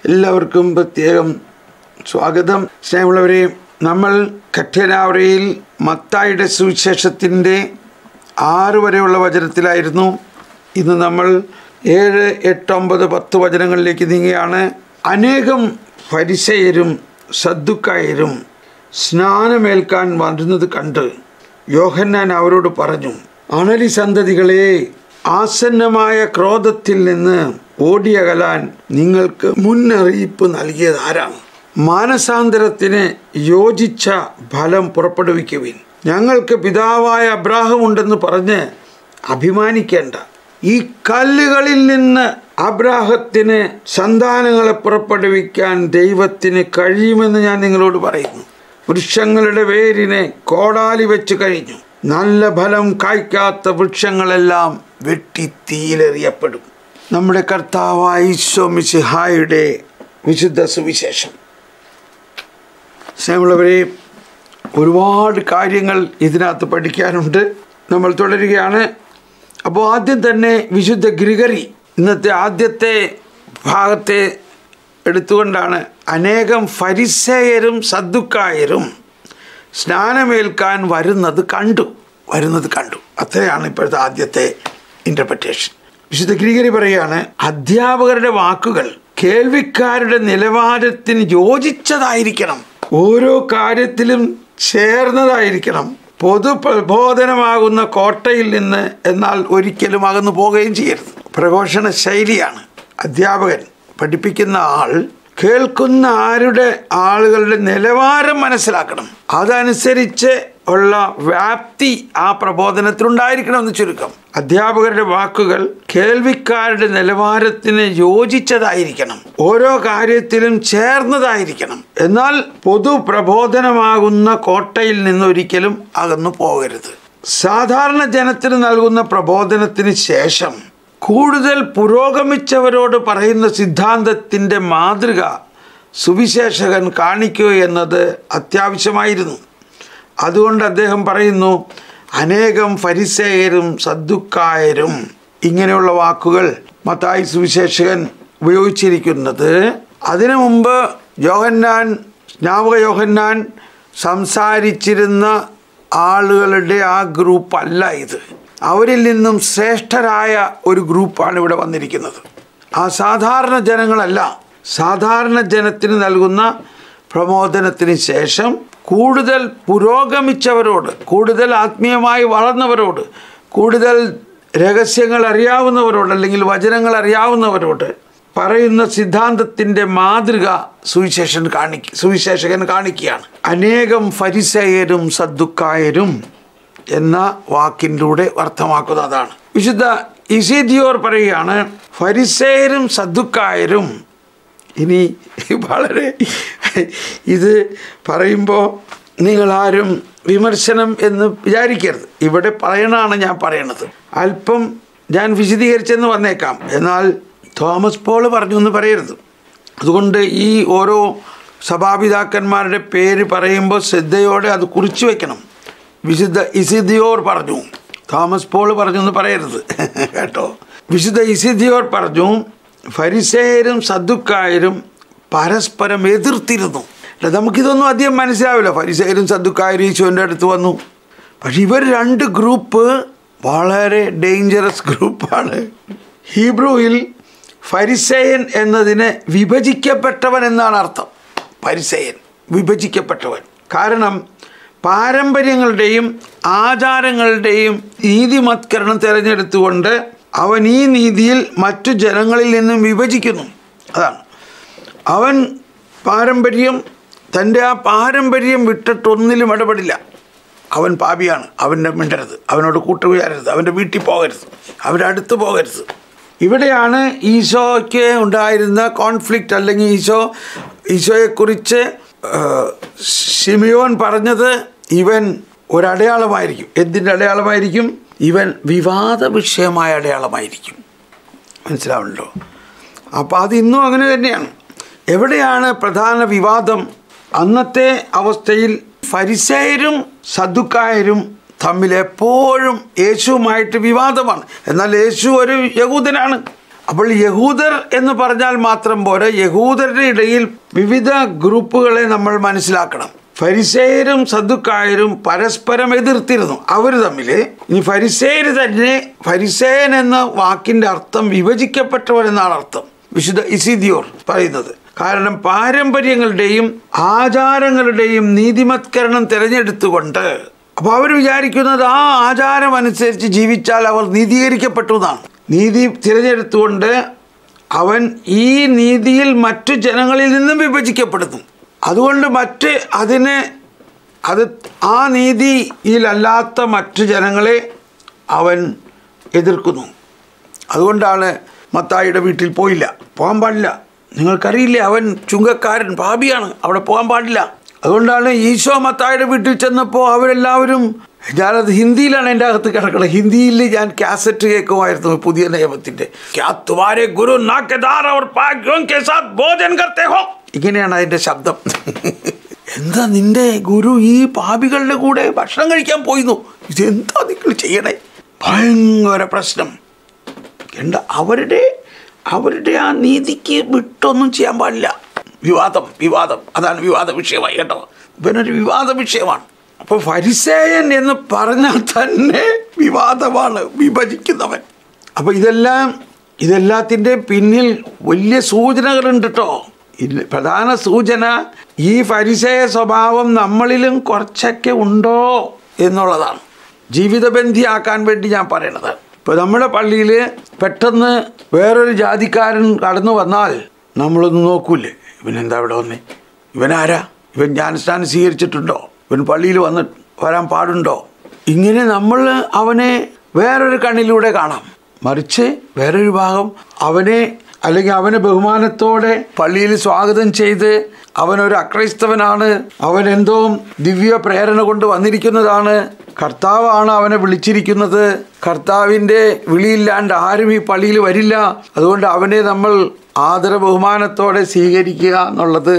എല്ലാവർക്കും പ്രത്യേകം സ്വാഗതം സ്നേഹമുള്ളവരെ നമ്മൾ കഠ്യനാവരയിൽ മത്തായുടെ സുവിശേഷത്തിൻ്റെ ആറ് വരെയുള്ള വചനത്തിലായിരുന്നു ഇന്ന് നമ്മൾ ഏഴ് എട്ട് ഒമ്പത് പത്ത് വചനങ്ങളിലേക്ക് നീങ്ങുകയാണ് അനേകം പരിസയരും സദ്ദുക്കായരും സ്നാനമേൽക്കാൻ വരുന്നത് കണ്ട് യോഹന്നാൻ അവരോട് പറഞ്ഞു അണലി സന്തതികളെ ആസന്നമായ ക്രോധത്തിൽ നിന്ന് ഓടിയകലാൻ നിങ്ങൾക്ക് മുന്നറിയിപ്പ് നൽകിയത് ആരാണ് മാനസാന്തരത്തിന് യോജിച്ച ഫലം പുറപ്പെടുവിക്കുവിൻ ഞങ്ങൾക്ക് പിതാവായ അബ്രാഹം ഉണ്ടെന്ന് പറഞ്ഞ് അഭിമാനിക്കേണ്ട ഈ കല്ലുകളിൽ നിന്ന് അബ്രാഹത്തിന് സന്താനങ്ങളെ പുറപ്പെടുവിക്കാൻ ദൈവത്തിന് കഴിയുമെന്ന് ഞാൻ നിങ്ങളോട് പറയുന്നു വൃക്ഷങ്ങളുടെ വേരിനെ കോടാലി വെച്ച് കഴിഞ്ഞു നല്ല ഫലം കായ്ക്കാത്ത വൃക്ഷങ്ങളെല്ലാം വെട്ടി തീയിലെറിയപ്പെടും നമ്മുടെ കർത്താവായ ഈശോ മിശിഹായുടെ വിശുദ്ധ സുവിശേഷം സ്നേഹമുള്ളവരെ ഒരുപാട് കാര്യങ്ങൾ ഇതിനകത്ത് പഠിക്കാനുണ്ട് നമ്മൾ തുടരുകയാണ് അപ്പോൾ ആദ്യം തന്നെ വിശുദ്ധ ഗ്രിഗറി ഇന്നത്തെ ആദ്യത്തെ ഭാഗത്തെ എടുത്തുകൊണ്ടാണ് അനേകം ഫരിസേയരും സദ്ദുക്കായരും സ്നാനമേൽക്കാൻ വരുന്നത് കണ്ടു വരുന്നത് കണ്ടു അത്രയാണ് ഇപ്പോഴത്തെ ആദ്യത്തെ ഇൻ്റർപ്രിറ്റേഷൻ വിശുദ്ധ ഗ്രീഗരി പറയുകയാണ് അധ്യാപകരുടെ വാക്കുകൾ കേൾവിക്കാരുടെ നിലവാരത്തിന് യോജിച്ചതായിരിക്കണം ഓരോ കാര്യത്തിലും ചേർന്നതായിരിക്കണം പൊതു പ്രബോധനമാകുന്ന കോട്ടയിൽ നിന്ന് എന്നാൽ ഒരിക്കലും അകന്നു പോവുകയും ചെയ്യരുത് പ്രഘോഷണ ശൈലിയാണ് അധ്യാപകൻ പഠിപ്പിക്കുന്ന ആൾ കേൾക്കുന്ന ആരുടെ ആളുകളുടെ നിലവാരം മനസ്സിലാക്കണം അതനുസരിച്ച് ഉള്ള വ്യാപ്തി ആ പ്രബോധനത്തിലുണ്ടായിരിക്കണം എന്ന് ചുരുക്കം അധ്യാപകരുടെ വാക്കുകൾ കേൾവിക്കാരുടെ നിലവാരത്തിന് യോജിച്ചതായിരിക്കണം ഓരോ കാര്യത്തിലും ചേർന്നതായിരിക്കണം എന്നാൽ പൊതു പ്രബോധനമാകുന്ന കോട്ടയിൽ നിന്നൊരിക്കലും അകന്നു പോകരുത് സാധാരണ ജനത്തിന് നൽകുന്ന പ്രബോധനത്തിന് ശേഷം കൂടുതൽ പുരോഗമിച്ചവരോട് പറയുന്ന സിദ്ധാന്തത്തിൻ്റെ മാതൃക സുവിശേഷകൻ കാണിക്കുക എന്നത് അത്യാവശ്യമായിരുന്നു അതുകൊണ്ട് അദ്ദേഹം പറയുന്നു അനേകം ഫരിസേയരും സദ്ദുക്കായരും ഇങ്ങനെയുള്ള വാക്കുകൾ മത്തായി സുവിശേഷകൻ ഉപയോഗിച്ചിരിക്കുന്നത് അതിനു മുമ്പ് യോഹന്നാൻ സ്നാപക യോഹന്നാൻ സംസാരിച്ചിരുന്ന ആളുകളുടെ ആ ഗ്രൂപ്പ് അല്ല ഇത് അവരിൽ നിന്നും ശ്രേഷ്ഠരായ ഒരു ഗ്രൂപ്പാണ് ഇവിടെ വന്നിരിക്കുന്നത് ആ സാധാരണ ജനങ്ങളല്ല സാധാരണ ജനത്തിന് നൽകുന്ന പ്രബോധനത്തിന് ശേഷം കൂടുതൽ പുരോഗമിച്ചവരോട് കൂടുതൽ ആത്മീയമായി വളർന്നവരോട് കൂടുതൽ രഹസ്യങ്ങൾ അറിയാവുന്നവരോട് അല്ലെങ്കിൽ വചനങ്ങൾ അറിയാവുന്നവരോട് പറയുന്ന സിദ്ധാന്തത്തിൻ്റെ മാതൃക സുവിശേഷൻ കാണിക്ക സുവിശേഷകൻ കാണിക്കുകയാണ് അനേകം ഫരിസയരും സദ്ദുക്കായരും എന്ന വാക്കിലൂടെ അർത്ഥമാക്കുന്നതാണ് വിശുദ്ധ ഇസിദിയോർ പറയുകയാണ് ഫരിസേരും സദ്ദുക്കായരും ഇനി വളരെ ഇത് പറയുമ്പോൾ നിങ്ങളാരും വിമർശനം എന്ന് വിചാരിക്കരുത് ഇവിടെ പറയണതാണ് ഞാൻ പറയണത് അല്പം ഞാൻ വിശദീകരിച്ചെന്ന് വന്നേക്കാം എന്നാൽ തോമസ് പോൾ പറഞ്ഞു എന്ന് പറയരുത് അതുകൊണ്ട് ഈ ഓരോ സഭാപിതാക്കന്മാരുടെ പേര് പറയുമ്പോൾ ശ്രദ്ധയോടെ അത് കുറിച്ചു വെക്കണം വിശുദ്ധ ഇസിദിയോർ പറഞ്ഞു തോമസ് പോൾ പറഞ്ഞു എന്ന് പറയരുത് കേട്ടോ വിശുദ്ധ ഇസിദിയോർ പറഞ്ഞു ഫരിസേയരും സദ്ദുക്കായരും പരസ്പരം എതിർത്തിരുന്നു അല്ല നമുക്കിതൊന്നും അധികം മനസ്സിലാവില്ല ഫരിസേയരും സദ്ദുക്കായരും ഈശോൻ്റെ അടുത്ത് വന്നു പക്ഷെ ഇവർ രണ്ട് ഗ്രൂപ്പ് വളരെ ഡേഞ്ചറസ് ഗ്രൂപ്പാണ് ഹീബ്രുവിൽ ഫരിസേയൻ എന്നതിന് വിഭജിക്കപ്പെട്ടവൻ എന്നാണ് അർത്ഥം ഫരിസേയൻ വിഭജിക്കപ്പെട്ടവൻ കാരണം പാരമ്പര്യങ്ങളുടെയും ആചാരങ്ങളുടെയും നീതിമത്കരണം തിരഞ്ഞെടുത്തുകൊണ്ട് അവൻ ഈ നീതിയിൽ മറ്റു ജനങ്ങളിൽ നിന്നും വിഭജിക്കുന്നു അതാണ് അവൻ പാരമ്പര്യം തൻ്റെ ആ പാരമ്പര്യം വിട്ടിട്ടൊന്നിലും ഇടപെടില്ല അവൻ പാപിയാണ് അവൻ്റെ മിണ്ടരുത് അവനോട് കൂട്ടുകയറരുത് അവൻ്റെ വീട്ടിൽ പോകരുത് അവൻ്റെ അടുത്ത് പോകരുത് ഇവിടെയാണ് ഈശോയ്ക്ക് ഉണ്ടായിരുന്ന കോൺഫ്ലിക്റ്റ് അല്ലെങ്കിൽ ഈശോ ഈശോയെക്കുറിച്ച് ഷിമിയോൻ പറഞ്ഞത് ഇവൻ ഒരടയാളമായിരിക്കും എന്തിൻ്റെ അടയാളമായിരിക്കും ഇവൻ വിവാദ വിഷയമായ അടയാളമായിരിക്കും മനസ്സിലാവുന്നുണ്ടോ അപ്പോൾ അത് ഇന്നും അങ്ങനെ തന്നെയാണ് എവിടെയാണ് പ്രധാന വിവാദം അന്നത്തെ അവസ്ഥയിൽ ഫരിസേയരും സദ്ദുക്കായരും തമ്മിൽ എപ്പോഴും യേശുവുമായിട്ട് വിവാദമാണ് എന്നാൽ യേശു ഒരു യഹൂദനാണ് അപ്പോൾ യഹൂദർ എന്ന് പറഞ്ഞാൽ മാത്രം പോരാ യഹൂദരുടെ ഇടയിൽ വിവിധ ഗ്രൂപ്പുകളെ നമ്മൾ മനസ്സിലാക്കണം ഫരിസേയരും സദ്ദുക്കായരും പരസ്പരം എതിർത്തിരുന്നു അവർ തമ്മിൽ ഇനി ഫരിസേയർ തന്നെ ഫരിസേയൻ എന്ന വാക്കിന്റെ അർത്ഥം വിഭജിക്കപ്പെട്ടവൻ എന്നാണ് അർത്ഥം വിശുദ്ധ ഇസിദിയോർ പറയുന്നത് കാരണം പാരമ്പര്യങ്ങളുടെയും ആചാരങ്ങളുടെയും നീതിമത്കരണം തിരഞ്ഞെടുത്തുകൊണ്ട് അപ്പോൾ അവർ വിചാരിക്കുന്നത് ആ ആചാരം അനുസരിച്ച് ജീവിച്ചാൽ അവർ നീതീകരിക്കപ്പെട്ടു എന്നാണ് നീതി തിരഞ്ഞെടുത്തുകൊണ്ട് അവൻ ഈ നീതിയിൽ മറ്റു ജനങ്ങളിൽ നിന്നും വിഭജിക്കപ്പെടുന്നു അതുകൊണ്ട് മറ്റ് അതിന് അത് ആ നീതിയിലല്ലാത്ത മറ്റു ജനങ്ങളെ അവൻ എതിർക്കുന്നു അതുകൊണ്ടാണ് മത്തായിയുടെ വീട്ടിൽ പോയില്ല പോകാൻ പാടില്ല നിങ്ങൾക്കറിയില്ലേ അവൻ ചുങ്കക്കാരൻ പാപിയാണ് അവിടെ പോകാൻ പാടില്ല അതുകൊണ്ടാണ് ഈശോ മത്തായിയുടെ വീട്ടിൽ ചെന്നപ്പോൾ അവരെല്ലാവരും ഞാനത് ഹിന്ദിയിലാണ് എൻ്റെ അകത്ത് കിടക്കുന്നത് ഹിന്ദിയിൽ ഞാൻ കാസറ്റ് കേൾക്കുമായിരുന്നു പുതിയ നിയമത്തിൻ്റെ ക്യാ തുമാരെ ഗുരു നാക്കെദാർ അവർ പാക്യോं के साथ ഭോജൻ करते हो ഇങ്ങനെയാണ് അതിൻ്റെ ശബ്ദം എന്താ നിന്റെ ഗുരു ഈ പാപികളുടെ കൂടെ ഭക്ഷണം കഴിക്കാൻ പോയിരുന്നു ഇതെന്താ നിങ്ങൾ ചെയ്യണേ ഭയങ്കര പ്രശ്നം എന്താ അവരുടെ അവരുടെ ആ നീതിക്ക് വിട്ടൊന്നും ചെയ്യാൻ പാടില്ല വിവാദം വിവാദം അതാണ് വിവാദ വിഷയമായി കേട്ടോ ഇവനൊരു വിവാദ വിഷയമാണ് അപ്പോൾ ഫരിസേയൻ എന്ന് പറഞ്ഞാൽ തന്നെ വിവാദമാണ് വിഭജിക്കുന്നവൻ അപ്പോൾ ഇതെല്ലാം ഇതെല്ലാത്തിൻ്റെ പിന്നിൽ വലിയ സൂചനകളുണ്ട് കേട്ടോ ഇല്ല പ്രധാന സൂചന ഈ ഫരിസേയ സ്വഭാവം നമ്മളിലും കുറച്ചൊക്കെ ഉണ്ടോ എന്നുള്ളതാണ് ജീവിതബന്ധിയാക്കാൻ വേണ്ടി ഞാൻ പറയണത് ഇപ്പോൾ നമ്മുടെ പള്ളിയിൽ പെട്ടെന്ന് വേറൊരു ജാതിക്കാരൻ കടന്നു വന്നാൽ നമ്മളൊന്ന് നോക്കൂലേ ഇവൻ എന്താ ഇവിടെ വന്നേ ഇവനാരാ ഇവൻ ജ്ഞാനസ്ഥാനം സ്വീകരിച്ചിട്ടുണ്ടോ ഇവൻ പള്ളിയിൽ വന്ന് വരാൻ പാടുണ്ടോ ഇങ്ങനെ നമ്മൾ അവനെ വേറൊരു കണ്ണിലൂടെ കാണാം മറിച്ച് വേറൊരു ഭാഗം അവനെ അല്ലെങ്കിൽ അവനെ ബഹുമാനത്തോടെ പള്ളിയിൽ സ്വാഗതം ചെയ്ത് അവനൊരു അക്രൈസ്തവനാണ് അവൻ എന്തോ ദിവ്യ പ്രേരണ കൊണ്ട് വന്നിരിക്കുന്നതാണ് കർത്താവാണ് അവനെ വിളിച്ചിരിക്കുന്നത് കർത്താവിൻ്റെ വിളിയില്ലാണ്ട് ആരും ഈ പള്ളിയിൽ വരില്ല അതുകൊണ്ട് അവനെ നമ്മൾ ആദര ബഹുമാനത്തോടെ സ്വീകരിക്കുക എന്നുള്ളത്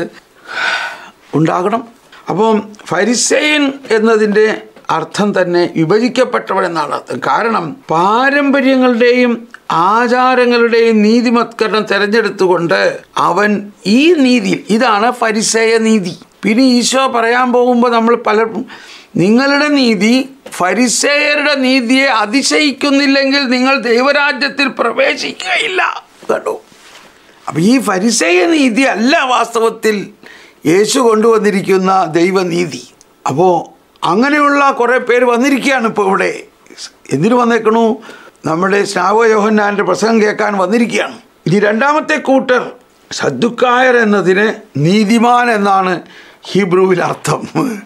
ഉണ്ടാകണം അപ്പം ഫരിസെയിൻ എന്നതിൻ്റെ അർത്ഥം തന്നെ വിഭജിക്കപ്പെട്ടവൻ എന്നാണ് അർത്ഥം കാരണം പാരമ്പര്യങ്ങളുടെയും ആചാരങ്ങളുടെയും നീതിമത്കരണം തിരഞ്ഞെടുത്തുകൊണ്ട് അവൻ ഈ നീതി ഇതാണ് ഫരിസേയ നീതി പിന്നെ ഈശോ പറയാൻ പോകുമ്പോൾ നമ്മൾ പലർക്കും നിങ്ങളുടെ നീതി ഫരിസേയരുടെ നീതിയെ അതിശയിക്കുന്നില്ലെങ്കിൽ നിങ്ങൾ ദൈവരാജ്യത്തിൽ പ്രവേശിക്കുകയില്ല കേട്ടോ അപ്പം ഈ ഫരിസേയ നീതി അല്ല വാസ്തവത്തിൽ യേശു കൊണ്ടുവന്നിരിക്കുന്ന ദൈവനീതി അപ്പോൾ അങ്ങനെയുള്ള കുറേ പേര് വന്നിരിക്കുകയാണ് ഇപ്പോൾ ഇവിടെ എന്തിനു വന്നേക്കണു നമ്മുടെ സ്നാവ യോഹന്നാൻ്റെ പ്രസംഗം കേൾക്കാൻ വന്നിരിക്കുകയാണ് ഇനി രണ്ടാമത്തെ കൂട്ടർ സദ്ദുക്കായർ എന്നതിന് നീതിമാൻ എന്നാണ് ഹീബ്രുവിൽ അർത്ഥം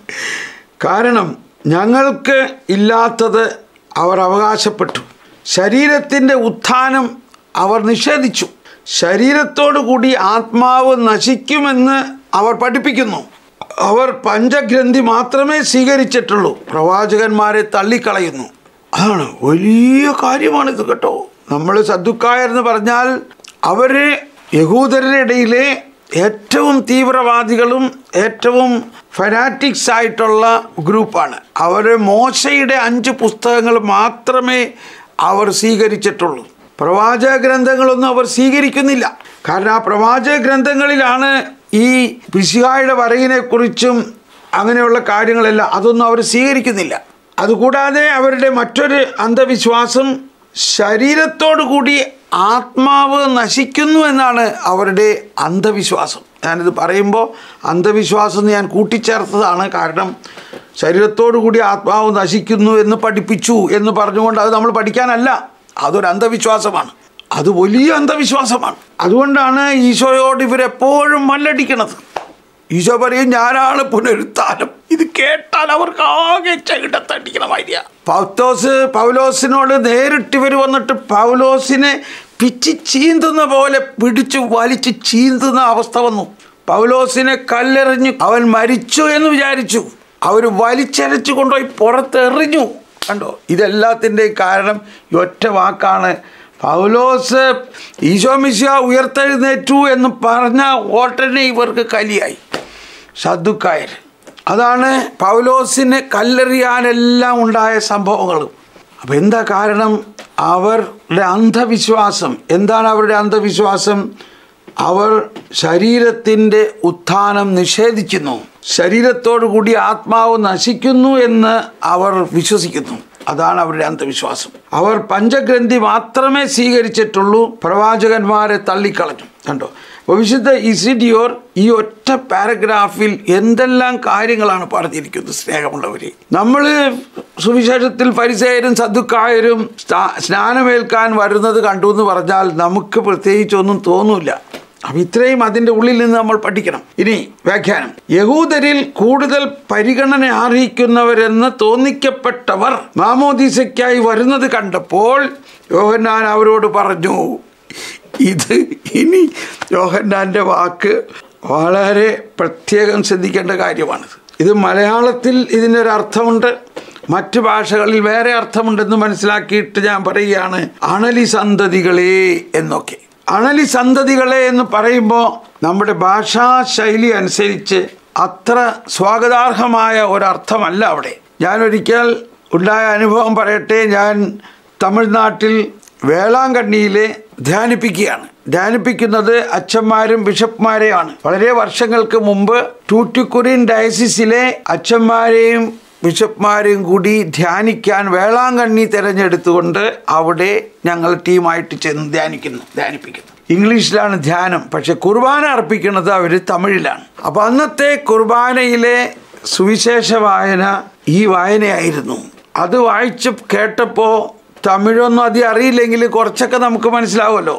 കാരണം ഞങ്ങൾക്ക് ഇല്ലാത്തത് അവർ അവകാശപ്പെട്ടു ശരീരത്തിൻ്റെ ഉത്ഥാനം അവർ നിഷേധിച്ചു ശരീരത്തോടു കൂടി ആത്മാവ് നശിക്കുമെന്ന് അവർ പഠിപ്പിക്കുന്നു അവർ പഞ്ചഗ്രന്ഥി മാത്രമേ സ്വീകരിച്ചിട്ടുള്ളൂ പ്രവാചകന്മാരെ തള്ളിക്കളയുന്നു അതാണ് വലിയ കാര്യമാണിത് കേട്ടോ നമ്മൾ സദ്ദുക്കായർ പറഞ്ഞാൽ അവർ യഹൂദരുടെ ഇടയിലെ ഏറ്റവും തീവ്രവാദികളും ഏറ്റവും ഫനാറ്റിക്സ് ആയിട്ടുള്ള ഗ്രൂപ്പാണ് അവർ മോശയുടെ അഞ്ച് പുസ്തകങ്ങൾ മാത്രമേ അവർ സ്വീകരിച്ചിട്ടുള്ളൂ പ്രവാചക ഗ്രന്ഥങ്ങളൊന്നും അവർ സ്വീകരിക്കുന്നില്ല കാരണം ആ പ്രവാചക ഗ്രന്ഥങ്ങളിലാണ് ഈ പിശിഹായുടെ വരകിനെക്കുറിച്ചും അങ്ങനെയുള്ള കാര്യങ്ങളെല്ലാം അതൊന്നും അവർ സ്വീകരിക്കുന്നില്ല അതുകൂടാതെ അവരുടെ മറ്റൊരു അന്ധവിശ്വാസം ശരീരത്തോടു കൂടി ആത്മാവ് നശിക്കുന്നു എന്നാണ് അവരുടെ അന്ധവിശ്വാസം ഞാനിത് പറയുമ്പോൾ അന്ധവിശ്വാസം എന്ന് ഞാൻ കൂട്ടിച്ചേർത്തതാണ് കാരണം ശരീരത്തോടു കൂടി ആത്മാവ് നശിക്കുന്നു എന്ന് പഠിപ്പിച്ചു എന്ന് പറഞ്ഞുകൊണ്ട് അത് നമ്മൾ പഠിക്കാനല്ല അതൊരു അന്ധവിശ്വാസമാണ് അത് വലിയ അന്ധവിശ്വാസമാണ് അതുകൊണ്ടാണ് ഈശോയോട് ഇവരെപ്പോഴും മല്ലടിക്കണത് ഈശോ പറയും ഞാനാണ് പുനരുത്ഥാനം ഇത് കേട്ടാൽ അവർക്ക് ആകെ ചകിടത്തടിക്കണ മാതിരിയാ പൗത്തോസ് പൗലോസിനോട് നേരിട്ട് ഇവർ വന്നിട്ട് പൗലോസിനെ പിച്ചി ചീന്തുന്ന പോലെ പിടിച്ചു വലിച്ച് ചീന്തുന്ന അവസ്ഥ വന്നു പൗലോസിനെ കല്ലെറിഞ്ഞു അവൻ മരിച്ചു എന്ന് വിചാരിച്ചു അവർ വലിച്ചരച്ചു കൊണ്ടുപോയി പുറത്തെറിഞ്ഞു കണ്ടോ ഇതെല്ലാത്തിൻ്റെയും കാരണം ഈ ഒറ്റ വാക്കാണ് പൗലോസ് ഈശോ മിശിഹ ഉയർത്തെഴുന്നേറ്റു എന്ന് പറഞ്ഞ ഉടനെ ഇവർക്ക് കലിയായി സദ്ദുക്കായർ അതാണ് പൗലോസിനെ കല്ലെറിയാനെല്ലാം ഉണ്ടായ സംഭവങ്ങൾ അപ്പോൾ എന്താ കാരണം അവരുടെ അന്ധവിശ്വാസം എന്താണ് അവരുടെ അന്ധവിശ്വാസം അവർ ശരീരത്തിൻ്റെ ഉത്ഥാനം നിഷേധിക്കുന്നു ശരീരത്തോടു കൂടി ആത്മാവ് നശിക്കുന്നു എന്ന് അവർ വിശ്വസിക്കുന്നു അതാണ് അവരുടെ അന്ധവിശ്വാസം അവർ പഞ്ചഗ്രന്ഥി മാത്രമേ സ്വീകരിച്ചിട്ടുള്ളൂ പ്രവാചകന്മാരെ തള്ളിക്കളഞ്ഞു കണ്ടോ അപ്പോൾ വിശുദ്ധ ഇസിഡിയോർ ഈ ഒറ്റ പാരഗ്രാഫിൽ എന്തെല്ലാം കാര്യങ്ങളാണ് പറഞ്ഞിരിക്കുന്നത് സ്നേഹമുള്ളവരെ നമ്മൾ സുവിശേഷത്തിൽ പരിസയരും സദ്ദുക്കായരും സ്നാനമേൽക്കാൻ വരുന്നത് കണ്ടു എന്ന് പറഞ്ഞാൽ നമുക്ക് പ്രത്യേകിച്ചൊന്നും തോന്നില്ല അപ്പം ഇത്രയും അതിൻ്റെ ഉള്ളിൽ നിന്ന് നമ്മൾ പഠിക്കണം ഇനി വ്യാഖ്യാനം യഹൂദരിൽ കൂടുതൽ പരിഗണന അർഹിക്കുന്നവരെന്ന് തോന്നിക്കപ്പെട്ടവർ മാമോദീസയ്ക്കായി വരുന്നത് കണ്ടപ്പോൾ യോഹന്നാൻ അവരോട് പറഞ്ഞു ഇത് ഇനി യോഹന്നാൻ്റെ വാക്ക് വളരെ പ്രത്യേകം ശ്രദ്ധിക്കേണ്ട കാര്യമാണിത് ഇത് മലയാളത്തിൽ ഇതിനൊരു അർത്ഥമുണ്ട് മറ്റു ഭാഷകളിൽ വേറെ അർത്ഥമുണ്ടെന്ന് മനസ്സിലാക്കിയിട്ട് ഞാൻ പറയുകയാണ് അണലി സന്തതികളെ എന്നൊക്കെ അണലി സന്തതികളെ എന്ന് പറയുമ്പോൾ നമ്മുടെ ഭാഷാ ശൈലി അനുസരിച്ച് അത്ര സ്വാഗതാർഹമായ ഒരർത്ഥമല്ല അവിടെ ഞാനൊരിക്കൽ ഉണ്ടായ അനുഭവം പറയട്ടെ ഞാൻ തമിഴ്നാട്ടിൽ വേളാങ്കണ്ണിയിലെ ധ്യാനിപ്പിക്കുകയാണ് ധ്യാനിപ്പിക്കുന്നത് അച്ഛന്മാരും ബിഷപ്പ്മാരെയാണ് വളരെ വർഷങ്ങൾക്ക് മുമ്പ് ടൂറ്റിക്കുരിൻ ഡയസിസിലെ അച്ഛന്മാരെയും ബിഷപ്പ്മാരെയും കൂടി ധ്യാനിക്കാൻ വേളാങ്കണ്ണി തിരഞ്ഞെടുത്തുകൊണ്ട് അവിടെ ഞങ്ങൾ ടീമായിട്ട് ചെന്ന് ധ്യാനിക്കുന്നു ധ്യാനിപ്പിക്കുന്നു ഇംഗ്ലീഷിലാണ് ധ്യാനം പക്ഷെ കുർബാന അർപ്പിക്കുന്നത് അവർ തമിഴിലാണ് അപ്പോൾ അന്നത്തെ കുർബാനയിലെ സുവിശേഷ വായന ഈ വായനയായിരുന്നു അത് വായിച്ച് കേട്ടപ്പോൾ തമിഴൊന്നും അധികം അറിയില്ലെങ്കിൽ കുറച്ചൊക്കെ നമുക്ക് മനസ്സിലാവുമല്ലോ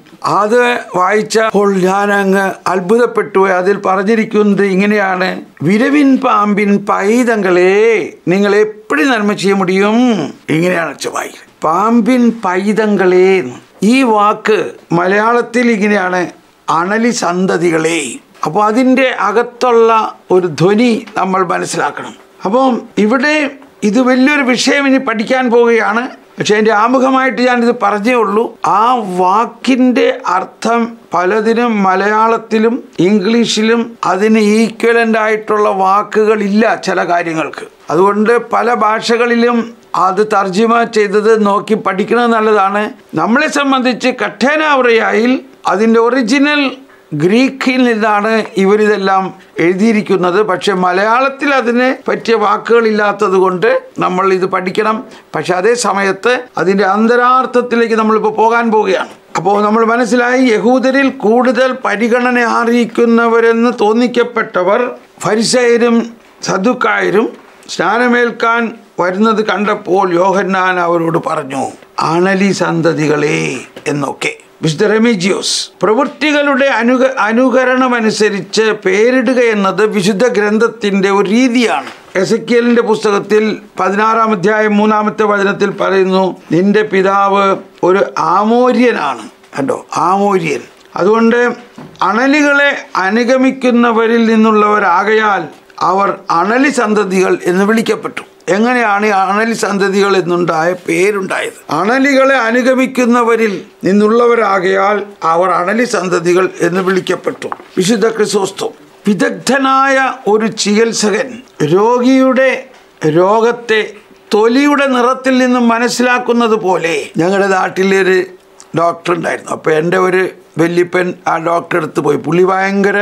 അത് വായിച്ചപ്പോൾ ഞാൻ അങ്ങ് അത്ഭുതപ്പെട്ടു അതിൽ പറഞ്ഞിരിക്കുന്നത് ഇങ്ങനെയാണ് വിരവിൻ പാമ്പിൻ പൈതങ്ങളെ നിങ്ങൾ എപ്പടി നന്മ ചെയ്യ മുടിയും ഇങ്ങനെയാണ് അച്ഛൻ വായിക്കുന്നത് പാമ്പിൻ പൈതങ്ങളെ ഈ വാക്ക് മലയാളത്തിൽ ഇങ്ങനെയാണ് അണലി സന്തതികളെ അപ്പോൾ അതിൻ്റെ അകത്തുള്ള ഒരു ധ്വനി നമ്മൾ മനസ്സിലാക്കണം അപ്പം ഇവിടെ ഇത് വലിയൊരു വിഷയം ഇനി പഠിക്കാൻ പോവുകയാണ് പക്ഷെ എൻ്റെ ആമുഖമായിട്ട് ഞാനിത് പറഞ്ഞേ ഉള്ളൂ ആ വാക്കിൻ്റെ അർത്ഥം പലതിനും മലയാളത്തിലും ഇംഗ്ലീഷിലും അതിന് ഈക്വലൻ്റ് ആയിട്ടുള്ള വാക്കുകളില്ല ചില കാര്യങ്ങൾക്ക് അതുകൊണ്ട് പല ഭാഷകളിലും അത് തർജിമ ചെയ്തത് നോക്കി പഠിക്കുന്നത് നല്ലതാണ് നമ്മളെ സംബന്ധിച്ച് കഠേനാവറയായിൽ അതിൻ്റെ ഒറിജിനൽ ഗ്രീക്കിൽ നിന്നാണ് ഇവരിതെല്ലാം എഴുതിയിരിക്കുന്നത് പക്ഷെ മലയാളത്തിൽ അതിന് പറ്റിയ വാക്കുകളില്ലാത്തത് കൊണ്ട് നമ്മൾ ഇത് പഠിക്കണം പക്ഷെ അതേ സമയത്ത് അതിൻ്റെ അന്തരാർത്ഥത്തിലേക്ക് നമ്മളിപ്പോൾ പോകാൻ പോവുകയാണ് അപ്പോൾ നമ്മൾ മനസ്സിലായി യഹൂദരിൽ കൂടുതൽ പരിഗണന അറിയിക്കുന്നവരെന്ന് തോന്നിക്കപ്പെട്ടവർ ഫരിസയരും സദുക്കായരും സ്നാനമേൽക്കാൻ വരുന്നത് കണ്ടപ്പോൾ യോഹന്നാൻ അവരോട് പറഞ്ഞു അണലി സന്തതികളെ എന്നൊക്കെ വിശുദ്ധ റെമിജിയോസ് പ്രവൃത്തികളുടെ അനുക അനുകരണമനുസരിച്ച് പേരിടുക എന്നത് വിശുദ്ധ ഗ്രന്ഥത്തിൻ്റെ ഒരു രീതിയാണ് എസക്കിയലിൻ്റെ പുസ്തകത്തിൽ പതിനാറാം അധ്യായം മൂന്നാമത്തെ വചനത്തിൽ പറയുന്നു നിന്റെ പിതാവ് ഒരു ആമോര്യനാണ് കണ്ടോ ആമോര്യൻ അതുകൊണ്ട് അണലികളെ അനുഗമിക്കുന്നവരിൽ നിന്നുള്ളവരാകയാൽ അവർ അണലി സന്തതികൾ എന്ന് വിളിക്കപ്പെട്ടു എങ്ങനെയാണ് ഈ അണലി സന്തതികൾ എന്നുണ്ടായ പേരുണ്ടായത് അണലികളെ അനുഗമിക്കുന്നവരിൽ നിന്നുള്ളവരാകയാൽ അവർ അണലി സന്തതികൾ എന്ന് വിളിക്കപ്പെട്ടു വിശുദ്ധ ക്രിസോസ്തം വിദഗ്ധനായ ഒരു ചികിത്സകൻ രോഗിയുടെ രോഗത്തെ തൊലിയുടെ നിറത്തിൽ നിന്നും മനസ്സിലാക്കുന്നത് പോലെ ഞങ്ങളുടെ നാട്ടിലൊരു ഡോക്ടർ ഉണ്ടായിരുന്നു അപ്പോൾ എൻ്റെ ഒരു വല്യപ്പൻ ആ ഡോക്ടറെ അടുത്ത് പോയി പുള്ളി ഭയങ്കര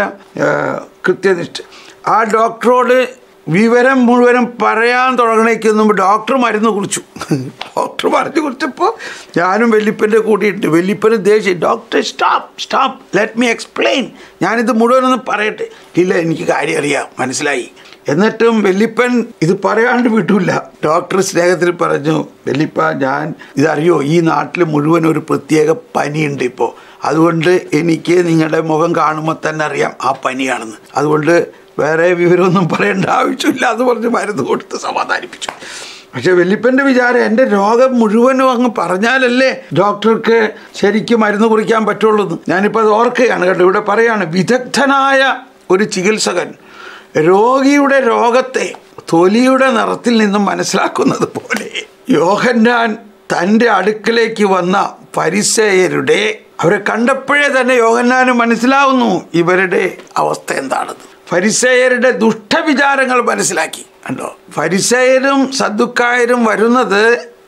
കൃത്യനിഷ്ഠ ആ ഡോക്ടറോട് വിവരം മുഴുവനും പറയാൻ തുടങ്ങണേക്ക് മുമ്പ് ഡോക്ടർ മരുന്ന് കുറിച്ചു ഡോക്ടർ മരുന്ന് കുറിച്ചപ്പോൾ ഞാനും വെല്ലിപ്പൻ്റെ കൂടിയിട്ട് വെല്ലിപ്പന് ദേഷ്യം doctor stop stop let me explain ഞാനിത് മുഴുവനൊന്നും പറയട്ടെ ഇല്ല എനിക്ക് കാര്യം അറിയാം മനസ്സിലായി എന്നിട്ടും വെല്ലിപ്പൻ ഇത് പറയാണ്ട് വിട്ടില്ല ഡോക്ടർ സ്നേഹത്തിൽ പറഞ്ഞു വെല്ലിപ്പ ഞാൻ ഇതറിയോ ഈ നാട്ടിൽ മുഴുവൻ ഒരു പ്രത്യേക പനിയുണ്ട് ഇപ്പോൾ അതുകൊണ്ട് എനിക്ക് നിങ്ങളുടെ മുഖം കാണുമ്പോൾ തന്നെ അറിയാം ആ പനിയാണെന്ന് അതുകൊണ്ട് വേറെ വിവരമൊന്നും പറയേണ്ട ആവശ്യമില്ല എന്ന് പറഞ്ഞ് മരുന്ന് കൊടുത്ത് സമാധാനിപ്പിച്ചു പക്ഷെ വെല്ലിപ്പൻ്റെ വിചാരം എൻ്റെ രോഗം മുഴുവനും അങ്ങ് പറഞ്ഞാലല്ലേ ഡോക്ടർക്ക് ശരിക്കും മരുന്ന് കുറിക്കാൻ പറ്റുള്ളൂ എന്ന് ഞാനിപ്പോൾ അത് ഓർക്കുകയാണ് കേട്ടോ ഇവിടെ പറയാണ് വിദഗ്ധനായ ഒരു ചികിത്സകൻ രോഗിയുടെ രോഗത്തെ തൊലിയുടെ നിറത്തിൽ നിന്നും മനസ്സിലാക്കുന്നത് പോലെ യോഹന്നാൻ തൻ്റെ അടുക്കലേക്ക് വന്ന പരിസയരുടെ അവരെ കണ്ടപ്പോഴേ തന്നെ യോഹന്നാന് മനസ്സിലാവുന്നു ഇവരുടെ അവസ്ഥ എന്താണെന്ന് ഫരിസേയരുടെ ദുഷ്ടവിചാരങ്ങൾ മനസ്സിലാക്കി കണ്ടോ ഫരിസേയരും സദ്ദുക്കായരും വരുന്നത്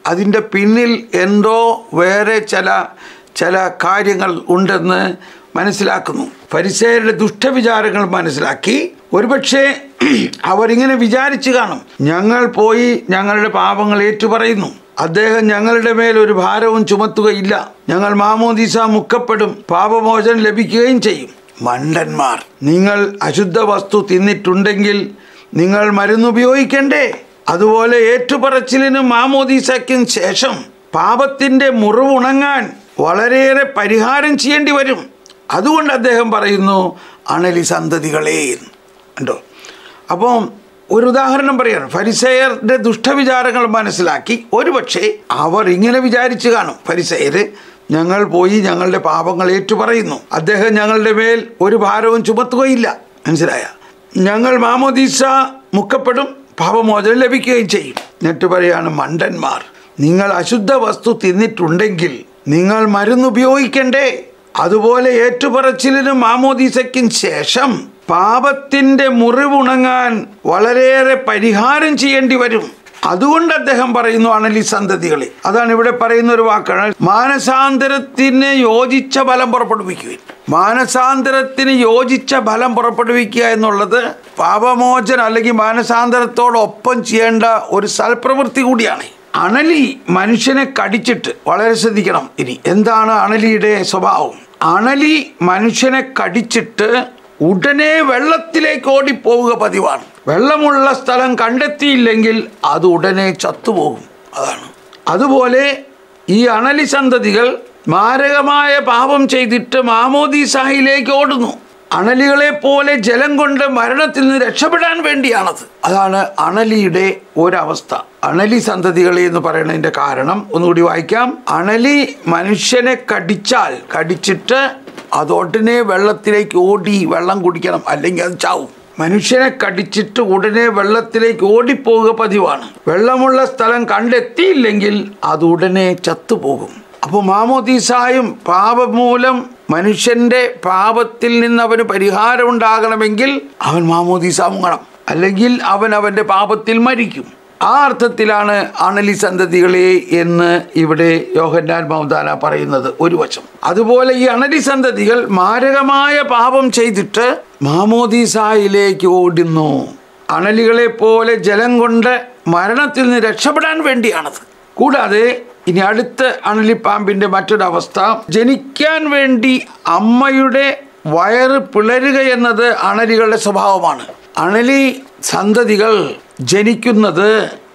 അതിൻ്റെ പിന്നിൽ എന്തോ വേറെ ചില ചില കാര്യങ്ങൾ ഉണ്ടെന്ന് മനസ്സിലാക്കുന്നു പരിസയരുടെ ദുഷ്ടവിചാരങ്ങൾ മനസ്സിലാക്കി ഒരുപക്ഷെ അവരിങ്ങനെ വിചാരിച്ചു കാണും ഞങ്ങൾ പോയി ഞങ്ങളുടെ പാപങ്ങൾ ഏറ്റുപറയുന്നു അദ്ദേഹം ഞങ്ങളുടെ മേൽ ഒരു ഭാരവും ചുമത്തുകയില്ല ഞങ്ങൾ മാമോദീസ മുക്കപ്പെടും പാപമോചനം ലഭിക്കുകയും ചെയ്യും മണ്ടന്മാർ നിങ്ങൾ അശുദ്ധ വസ്തു തിന്നിട്ടുണ്ടെങ്കിൽ നിങ്ങൾ മരുന്നുപയോഗിക്കണ്ടേ അതുപോലെ ഏറ്റുപറച്ചിലിനും മാമോദീസയ്ക്കും ശേഷം പാപത്തിൻ്റെ മുറിവുണങ്ങാൻ വളരെയേറെ പരിഹാരം ചെയ്യേണ്ടി വരും അതുകൊണ്ട് അദ്ദേഹം പറയുന്നു അണലി സന്തതികളേ എന്ന്. കണ്ടോ അപ്പം ഒരു ഉദാഹരണം പറയാണ് ഫരിസയറുടെ ദുഷ്ടവിചാരങ്ങൾ മനസ്സിലാക്കി ഒരുപക്ഷെ അവർ ഇങ്ങനെ വിചാരിച്ചു കാണും ഫരിസയര് ഞങ്ങൾ പോയി ഞങ്ങളുടെ പാപങ്ങൾ ഏറ്റുപറയുന്നു അദ്ദേഹം ഞങ്ങളുടെ മേൽ ഒരു ഭാരവും ചുമത്തുകയില്ല മനസ്സിലായ ഞങ്ങൾ മാമോദീസ മുക്കപ്പെടും പാപമോചനം ലഭിക്കുകയും ചെയ്യും എന്നിട്ട് പറയാണ് മണ്ടന്മാർ നിങ്ങൾ അശുദ്ധ വസ്തു തിന്നിട്ടുണ്ടെങ്കിൽ നിങ്ങൾ മരുന്ന് ഉപയോഗിക്കണ്ടേ അതുപോലെ ഏറ്റുപറച്ചിലിനും മാമോദീസയ്ക്കും ശേഷം പാപത്തിന്റെ മുറിവുണങ്ങാൻ വളരെയേറെ പരിഹാരം ചെയ്യേണ്ടി വരും അതുകൊണ്ട് അദ്ദേഹം പറയുന്നു അണലി സന്തതികളെ അതാണ് ഇവിടെ പറയുന്ന ഒരു വാക്കാണ് മാനസാന്തരത്തിന് യോജിച്ച ഫലം പുറപ്പെടുവിക്കുവിൻ മാനസാന്തരത്തിന് യോജിച്ച ഫലം പുറപ്പെടുവിക്കുക എന്നുള്ളത് പാപമോചനം അല്ലെങ്കിൽ മാനസാന്തരത്തോടൊപ്പം ചെയ്യേണ്ട ഒരു സൽപ്രവൃത്തി കൂടിയാണ് അണലി മനുഷ്യനെ കടിച്ചിട്ട് വളരെ ശ്രദ്ധിക്കണം ഇനി എന്താണ് അണലിയുടെ സ്വഭാവം അണലി മനുഷ്യനെ കടിച്ചിട്ട് ഉടനെ വെള്ളത്തിലേക്ക് ഓടിപ്പോവുക പതിവാണ് വെള്ളമുള്ള സ്ഥലം കണ്ടെത്തിയില്ലെങ്കിൽ അത് ഉടനെ ചത്തുപോകും അതാണ് അതുപോലെ ഈ അണലി സന്തതികൾ മാരകമായ പാപം ചെയ്തിട്ട് മാമോദീസായിലേക്ക് ഓടുന്നു അണലികളെ പോലെ ജലം കൊണ്ട് മരണത്തിൽ നിന്ന് രക്ഷപ്പെടാൻ വേണ്ടിയാണത് അതാണ് അണലിയുടെ ഒരവസ്ഥ അണലി സന്തതികളെ എന്ന് പറയുന്നതിന്റെ കാരണം ഒന്നുകൂടി വായിക്കാം അണലി മനുഷ്യനെ കടിച്ചാൽ കടിച്ചിട്ട് അത് ഉടനെ വെള്ളത്തിലേക്ക് ഓടി വെള്ളം കുടിക്കണം അല്ലെങ്കിൽ അത് ചാവും മനുഷ്യനെ കടിച്ചിട്ട് ഉടനെ വെള്ളത്തിലേക്ക് ഓടിപ്പോവുക പതിവാണ് വെള്ളമുള്ള സ്ഥലം കണ്ടെത്തിയില്ലെങ്കിൽ അത് ഉടനെ ചത്തുപോകും അപ്പോൾ മാമോദീസായും പാപം മൂലം മനുഷ്യന്റെ പാപത്തിൽ നിന്ന് അവന് പരിഹാരം ഉണ്ടാകണമെങ്കിൽ അവൻ മാമോദീസ മുങ്ങണം അല്ലെങ്കിൽ അവൻ അവന്റെ പാപത്തിൽ മരിക്കും ആ അർത്ഥത്തിലാണ് അണലി സന്തതികളെ എന്ന് ഇവിടെ യോഹന്നാൻ മൗദാന പറയുന്നത് ഒരു വശം അതുപോലെ ഈ അണലി സന്തതികൾ മാരകമായ പാപം ചെയ്തിട്ട് മാമോദീസായിലേക്ക് ഓടുന്നു അണലികളെ പോലെ ജലം കൊണ്ട് മരണത്തിൽ നിന്ന് രക്ഷപ്പെടാൻ വേണ്ടിയാണത് കൂടാതെ ഇനി അടുത്ത അണലിപ്പാമ്പിന്റെ മറ്റൊരവസ്ഥ ജനിക്കാൻ വേണ്ടി അമ്മയുടെ വയറ് പിളരുക എന്നത് അണലികളുടെ സ്വഭാവമാണ് അണലി സന്തതികൾ ജനിക്കുന്നത്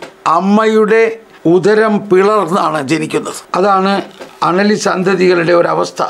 അമ്മയുടെ ഉദരം പിളർന്നാണ് ജനിക്കുന്നത് അതാണ് അണലി സന്തതികളുടെ ഒരവസ്ഥ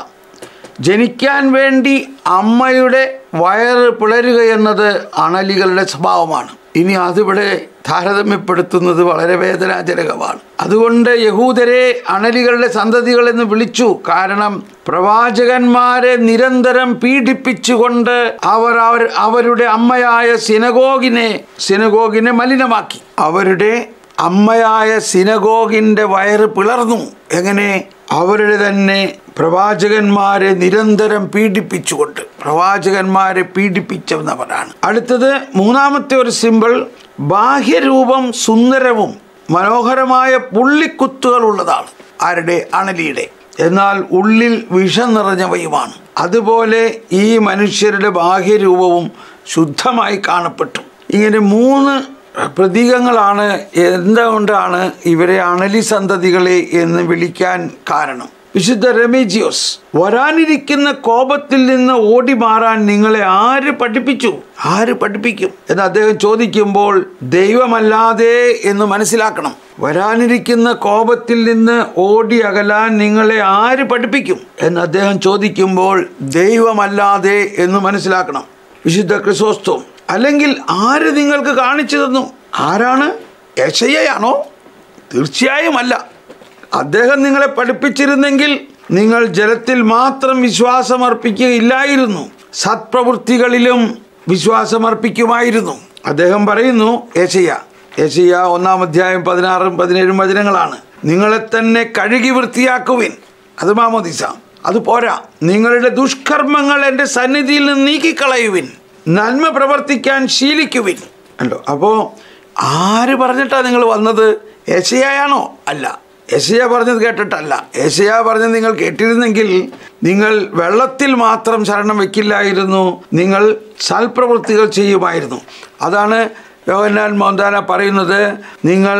ജനിക്കാൻ വേണ്ടി അമ്മയുടെ വയറ് പിളരുക എന്നത് അണലികളുടെ സ്വഭാവമാണ് ഇനി അതിവിടെ താരതമ്യപ്പെടുത്തുന്നത് വളരെ വേദനാജനകമാണ് അതുകൊണ്ട് യഹൂദരെ അണലികളുടെ സന്തതികൾ എന്ന് വിളിച്ചു കാരണം പ്രവാചകന്മാരെ നിരന്തരം പീഡിപ്പിച്ചുകൊണ്ട് അവർ അവർ അവരുടെ അമ്മയായ സിനഗോഗിനെ സിനഗോഗിനെ മലിനമാക്കി അവരുടെ അമ്മയായ സിനഗോഗിന്റെ വയറ് പിളർന്നു എങ്ങനെ അവരുടെ തന്നെ പ്രവാചകന്മാരെ നിരന്തരം പീഡിപ്പിച്ചുകൊണ്ട് പ്രവാചകന്മാരെ പീഡിപ്പിച്ചവരാണ് അടുത്തത് മൂന്നാമത്തെ ഒരു സിമ്പിൾ ബാഹ്യരൂപം സുന്ദരവും മനോഹരമായ പുള്ളിക്കുത്തുകൾ ഉള്ളതാണ് ആരുടെ അണലിയുടെ എന്നാൽ ഉള്ളിൽ വിഷം നിറഞ്ഞവയുമാണ് അതുപോലെ ഈ മനുഷ്യരുടെ ബാഹ്യരൂപവും ശുദ്ധമായി കാണപ്പെട്ടു ഇങ്ങനെ മൂന്ന് പ്രതീകങ്ങളാണ് എന്തുകൊണ്ടാണ് ഇവരെ അണലി സന്തതികളെ എന്ന് വിളിക്കാൻ കാരണം വിശുദ്ധ റെമീജിയോസ് വരാനിരിക്കുന്ന കോപത്തിൽ നിന്ന് ഓടി മാറാൻ നിങ്ങളെ ആര് പഠിപ്പിച്ചു ആര് പഠിപ്പിക്കും എന്ന് അദ്ദേഹം ചോദിക്കുമ്പോൾ ദൈവമല്ലാതെ എന്ന് മനസ്സിലാക്കണം വരാനിരിക്കുന്ന കോപത്തിൽ നിന്ന് ഓടി അകലാൻ നിങ്ങളെ ആര് പഠിപ്പിക്കും എന്ന് അദ്ദേഹം ചോദിക്കുമ്പോൾ ദൈവമല്ലാതെ എന്ന് മനസ്സിലാക്കണം വിശുദ്ധ ക്രിസോസ്തോം അല്ലെങ്കിൽ ആര് നിങ്ങൾക്ക് കാണിച്ചു തന്നു ആരാണ് യശയാണോ തീർച്ചയായും അല്ല അദ്ദേഹം നിങ്ങളെ പഠിപ്പിച്ചിരുന്നെങ്കിൽ നിങ്ങൾ ജലത്തിൽ മാത്രം വിശ്വാസമർപ്പിക്കുകയില്ലായിരുന്നു സത്പ്രവൃത്തികളിലും വിശ്വാസമർപ്പിക്കുമായിരുന്നു അദ്ദേഹം പറയുന്നു യശയ്യ യശയ്യ ഒന്നാം അധ്യായം പതിനാറും പതിനേഴും വചനങ്ങളാണ് നിങ്ങളെ തന്നെ കഴുകി വൃത്തിയാക്കുവിൻ അത് മാമോദിസ അത് പോരാ നിങ്ങളുടെ ദുഷ്കർമ്മങ്ങൾ എൻ്റെ സന്നിധിയിൽ നിന്ന് നീക്കിക്കളയുവിൻ നന്മ പ്രവർത്തിക്കാൻ ശീലിക്കുവിൻ ഉണ്ടോ അപ്പോൾ ആര് പറഞ്ഞിട്ടാണ് നിങ്ങൾ വന്നത് യശയാണോ അല്ല യശയ പറഞ്ഞത് കേട്ടിട്ടല്ല യശയ പറഞ്ഞത് നിങ്ങൾ കേട്ടിരുന്നെങ്കിൽ നിങ്ങൾ വെള്ളത്തിൽ മാത്രം ശരണം വെക്കില്ലായിരുന്നു നിങ്ങൾ സൽപ്രവൃത്തികൾ ചെയ്യുമായിരുന്നു അതാണ് യോഹന്നാൻ മോന്താന പറയുന്നത് നിങ്ങൾ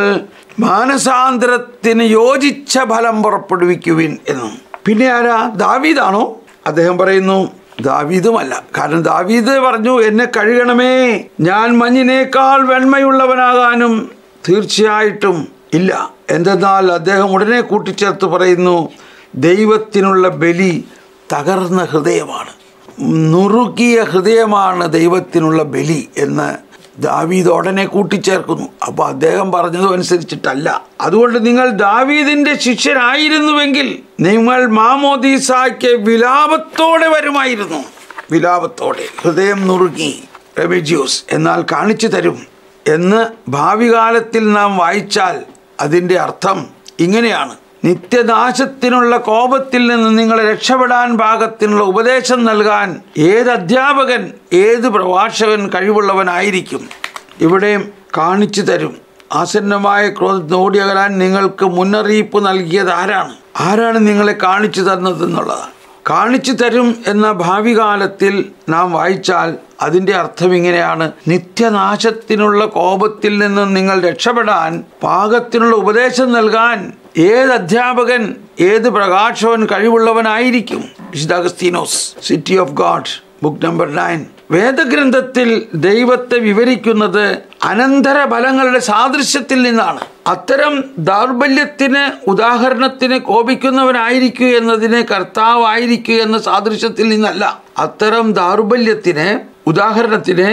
മാനസാന്തരത്തിന് യോജിച്ച ഫലം പുറപ്പെടുവിക്കുവിൻ എന്നും പിന്നെ ആരാ ദാവീദാണോ അദ്ദേഹം പറയുന്നു ദാവീദുമല്ല കാരണം ദാവീദ് പറഞ്ഞു എന്നെ കഴുകണമേ ഞാൻ മഞ്ഞിനേക്കാൾ വെണ്മയുള്ളവനാകാനും തീർച്ചയായിട്ടും ഇല്ല എന്തെന്നാൽ അദ്ദേഹം ഉടനെ കൂട്ടിച്ചേർത്ത് പറയുന്നു ദൈവത്തിനുള്ള ബലി തകർന്ന ഹൃദയമാണ് നുറുക്കിയ ഹൃദയമാണ് ദൈവത്തിനുള്ള ബലി എന്ന് ദാവീദ് ഉടനെ കൂട്ടിച്ചേർക്കുന്നു അപ്പോൾ അദ്ദേഹം പറഞ്ഞതും അനുസരിച്ചിട്ടല്ല അതുകൊണ്ട് നിങ്ങൾ ദാവീദിന്റെ ശിഷ്യരായിരുന്നുവെങ്കിൽ നിങ്ങൾ മാമോദീസായ്ക്ക് വിലാപത്തോടെ വരുമായിരുന്നു വിലാപത്തോടെ ഹൃദയം നുറുക്കി റെബിജ്യൂസ് എന്നാൽ കാണിച്ചു തരും എന്ന് ഭാവി കാലത്തിൽ നാം വായിച്ചാൽ അതിൻ്റെ അർത്ഥം ഇങ്ങനെയാണ് നിത്യനാശത്തിനുള്ള കോപത്തിൽ നിന്ന് നിങ്ങളെ രക്ഷപ്പെടാൻ പാകത്തിനുള്ള ഉപദേശം നൽകാൻ ഏത് അധ്യാപകൻ ഏത് പ്രഭാഷകൻ കഴിവുള്ളവനായിരിക്കും ഇവിടെയും കാണിച്ചു തരും ആസന്നമായ ക്രോധത്തിന് ഓടിയകലാൻ നിങ്ങൾക്ക് മുന്നറിയിപ്പ് നൽകിയത് ആരാണ് ആരാണ് നിങ്ങളെ കാണിച്ചു തന്നതെന്നുള്ളതാണ് കാണിച്ചു തരും എന്ന ഭാവി കാലത്തിൽ നാം വായിച്ചാൽ അതിൻ്റെ അർത്ഥം ഇങ്ങനെയാണ് നിത്യനാശത്തിനുള്ള കോപത്തിൽ നിന്നും നിങ്ങൾ രക്ഷപ്പെടാൻ പാകത്തിനുള്ള ഉപദേശം നൽകാൻ ഏത് അധ്യാപകൻ ഏത് പ്രകാശവൻ കഴിവുള്ളവനായിരിക്കും വിശുദ്ധ അഗസ്തീനോസ് city of God book number nine വേദഗ്രന്ഥത്തിൽ ദൈവത്തെ വിവരിക്കുന്നത് അനന്തര ഫലങ്ങളുടെ സാദൃശ്യത്തിൽ നിന്നാണ് അത്തരം ദൗർബല്യത്തിന് ഉദാഹരണത്തിന് കോപിക്കുന്നവനായിരിക്കൂ എന്നതിന് കർത്താവായിരിക്കൂ എന്ന സാദൃശ്യത്തിൽ നിന്നല്ല അത്തരം ദൗർബല്യത്തിന് ഉദാഹരണത്തിന്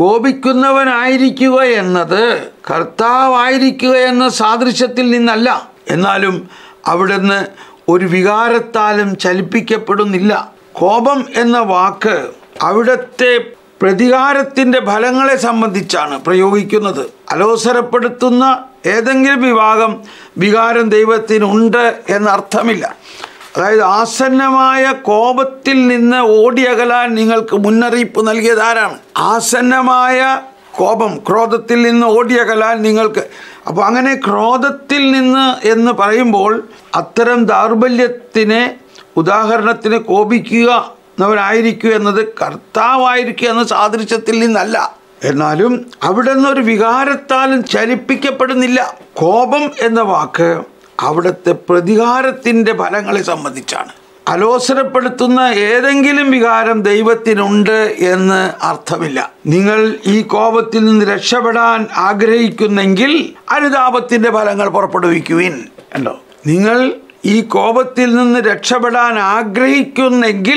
കോപിക്കുന്നവനായിരിക്കുക എന്നത് കർത്താവായിരിക്കുക എന്ന സാദൃശ്യത്തിൽ നിന്നല്ല എന്നാലും അവിടുന്ന് ഒരു വികാരത്താലും ചലിപ്പിക്കപ്പെടുന്നില്ല കോപം എന്ന വാക്ക് അവിടുത്തെ പ്രതികാരത്തിൻ്റെ ഫലങ്ങളെ സംബന്ധിച്ചാണ് പ്രയോഗിക്കുന്നത് അലോസരപ്പെടുത്തുന്ന ഏതെങ്കിലും വിഭാഗം വികാരം ദൈവത്തിനുണ്ട് എന്നർത്ഥമില്ല അതായത് ആസന്നമായ കോപത്തിൽ നിന്ന് ഓടിയകലാൻ നിങ്ങൾക്ക് മുന്നറിയിപ്പ് നൽകിയത് ആരാണ് ആസന്നമായ കോപം ക്രോധത്തിൽ നിന്ന് ഓടിയകലാൻ നിങ്ങൾക്ക് അപ്പോൾ അങ്ങനെ ക്രോധത്തിൽ നിന്ന് എന്ന് പറയുമ്പോൾ അത്തരം ദൗർബല്യത്തിനെ ഉദാഹരണത്തിന് കോപിക്കുക എന്നവനായിരിക്കുക എന്നത് കർത്താവായിരിക്കുക എന്ന സാദൃശ്യത്തിൽ നിന്നല്ല എന്നാലും അവിടെ നിന്നൊരു വികാരത്താലും ചലിപ്പിക്കപ്പെടുന്നില്ല കോപം എന്ന വാക്ക് അവിടുത്തെ പ്രതികാരത്തിൻ്റെ ഫലങ്ങളെ സംബന്ധിച്ചാണ് അലോസരപ്പെടുത്തുന്ന ഏതെങ്കിലും വികാരം ദൈവത്തിനുണ്ട് എന്ന് അർത്ഥമില്ല നിങ്ങൾ ഈ കോപത്തിൽ നിന്ന് രക്ഷപ്പെടാൻ ആഗ്രഹിക്കുന്നെങ്കിൽ അനുതാപത്തിൻ്റെ ഫലങ്ങൾ പുറപ്പെടുവിക്കുവിൻ ഉണ്ടോ നിങ്ങൾ ഈ കോപത്തിൽ നിന്ന് രക്ഷപ്പെടാൻ ആഗ്രഹിക്കുന്നെങ്കിൽ